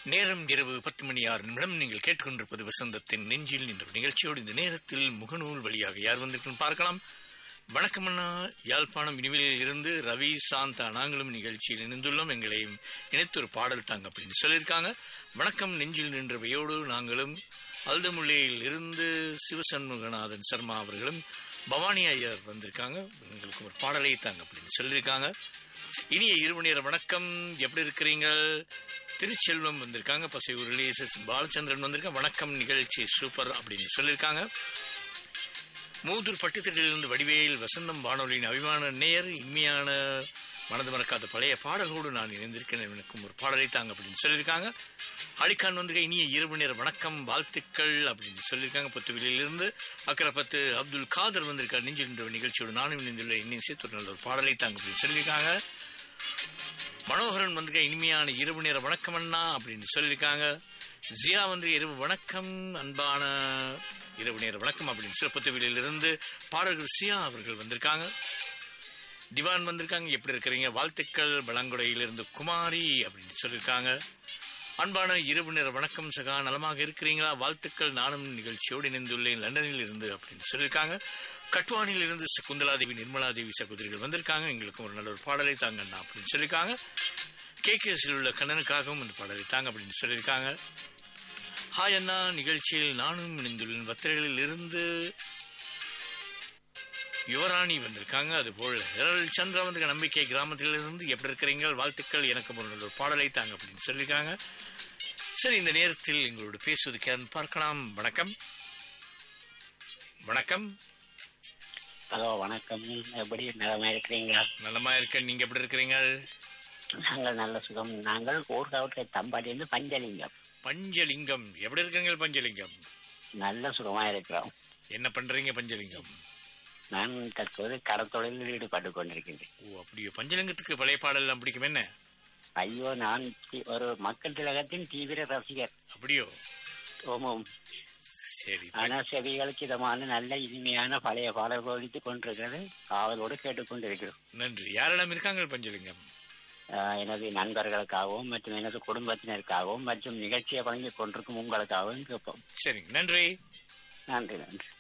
நேரம் இரவு பத்து மணி ஆறு நிமிடம் நீங்கள் கேட்டுக்கொண்டிருப்பது வசந்தத்தின் நெஞ்சில் என்ற நிகழ்ச்சியோடு இந்த நேரத்தில் முகநூல் வழியாக யார் வந்திருக்குன்னு பார்க்கலாம் வணக்கம் அண்ணா யாழ்ப்பாணம் இனிமேலில் இருந்து ரவி சாந்தா நாங்களும் நிகழ்ச்சியில் இணைந்துள்ளோம் எங்களையும் இணைத்து ஒரு பாடல் தாங்க அப்படின்னு சொல்லியிருக்காங்க வணக்கம் நெஞ்சில் நின்றவையோடு நாங்களும் அல்தமுல்லையில் இருந்து சிவசண்முகநாதன் சர்மா அவர்களும் பவானி ஐயர் வந்திருக்காங்க எங்களுக்கு ஒரு பாடலை தாங்க அப்படின்னு சொல்லியிருக்காங்க இனிய இரவு நேர வணக்கம் எப்படி இருக்கிறீங்க திருச்செல்வம் வந்திருக்காங்க பசையூரில் எஸ் எஸ் பாலச்சந்திரன் வந்திருக்காங்க வணக்கம் நிகழ்ச்சி சூப்பர் அப்படின்னு சொல்லியிருக்காங்க மூதூர் பட்டுத்திட்டிலிருந்து வடிவேல் வசந்தம் வானொலியின் அபிமான நேயர் இனிமையான மனது மறக்காத பழைய பாடலோடு நான் இணைந்திருக்கிறேன் எனக்கும் ஒரு பாடலை தாங்க அப்படின்னு சொல்லியிருக்காங்க அடிக்கான் வந்திருக்க இனிய இரவு நேர வணக்கம் வாழ்த்துக்கள் அப்படின்னு சொல்லியிருக்காங்க பத்துவிலிருந்து அக்கரப்பத்து அப்துல் காதர் வந்திருக்கார் நெஞ்சில் நிகழ்ச்சியோடு நானும் இணைந்துள்ள இன்னும் சேர்த்து நல்ல ஒரு பாடலை தாங்க அப்படின்னு சொல்லியிருக்காங்க மனோகரன் வந்திருக்க இனிமையான இரவு நேர வணக்கம் அண்ணா அப்படின்னு சொல்லியிருக்காங்க ஜியா வந்து இரவு வணக்கம் அன்பான இரவு நேர வணக்கம் அப்படின்னு சிறப்பத்துவிலிருந்து பாடல்கள் சியா அவர்கள் வந்திருக்காங்க திவான் வந்திருக்காங்க எப்படி இருக்கிறீங்க வாழ்த்துக்கள் பழங்குடையிலிருந்து குமாரி அப்படின்னு சொல்லியிருக்காங்க அன்பான இரவு நேர வணக்கம் சகா நலமாக இருக்கிறீங்களா வாழ்த்துக்கள் நானும் நிகழ்ச்சியோடு இணைந்துள்ளேன் லண்டனில் இருந்து அப்படின்னு சொல்லியிருக்காங்க கட்வானில் இருந்து சகுந்தலாதேவி நிர்மலாதேவி சகோதரிகள் வந்திருக்காங்க எங்களுக்கும் ஒரு நல்ல ஒரு பாடலை தாங்க அண்ணா அப்படின்னு சொல்லியிருக்காங்க கே கேஸில் உள்ள கண்ணனுக்காகவும் இந்த பாடலை தாங்க அப்படின்னு சொல்லியிருக்காங்க ஹாய் அண்ணா நிகழ்ச்சியில் நானும் இணைந்துள்ளேன் வத்திரைகளில் இருந்து யுவராணி வந்திருக்காங்க அதுபோல் ஹெரல் சந்திரா வந்து நம்பிக்கை கிராமத்திலிருந்து எப்படி இருக்கிறீங்க வாழ்த்துக்கள் எனக்கு ஒரு நல்ல ஒரு பாடலை தாங்க அப்படின்னு சொல்லியிருக்காங்க சரி இந்த நேரத்தில் எங்களோடு பேசுவதுக்கு யாருன்னு பார்க்கலாம் வணக்கம் வணக்கம் ஹலோ வணக்கம் எப்படி நலமா இருக்கிறீங்களா நலமா இருக்கேன் நீங்க எப்படி இருக்கிறீங்க நாங்கள் நல்ல சுகம் நாங்கள் ஊர்காவட்டில் தம்பாடியிருந்து பஞ்சலிங்கம் பஞ்சலிங்கம் எப்படி இருக்கிறீங்க பஞ்சலிங்கம் நல்ல சுகமா இருக்கிறோம் என்ன பண்றீங்க பஞ்சலிங்கம் நான் தற்போது கடத்தொழிலில் ஈடுபட்டு கொண்டிருக்கின்றேன் ஓ அப்படியே பஞ்சலிங்கத்துக்கு பழைய பாடலாம் பிடிக்கும் என்ன ஐயோ நான் தி- ஒரு மக்கள் திலகத்தின் தீவிர ரசிகர் அப்படியோ ஓமம் சரி ஆனா செவிகளுக்கு இதமான நல்ல இனிமையான பழைய பாடல்கள் ஒழித்துக் கொண்டிருக்கிறது ஆவலோடு கேட்டுக்கொண்டிருக்கிறோம் நன்றி யாரெல்லாம் இருக்காங்க பஞ்சலிங்கம் ஆஹ் எனது நண்பர்களுக்காகவும் மற்றும் எனது குடும்பத்தினருக்காகவும் மற்றும் நிகழ்ச்சியை வழங்கிக் கொண்டிருக்கும் உங்களுக்காகவும் கேட்போம் சரிங்க நன்றி நன்றி நன்றி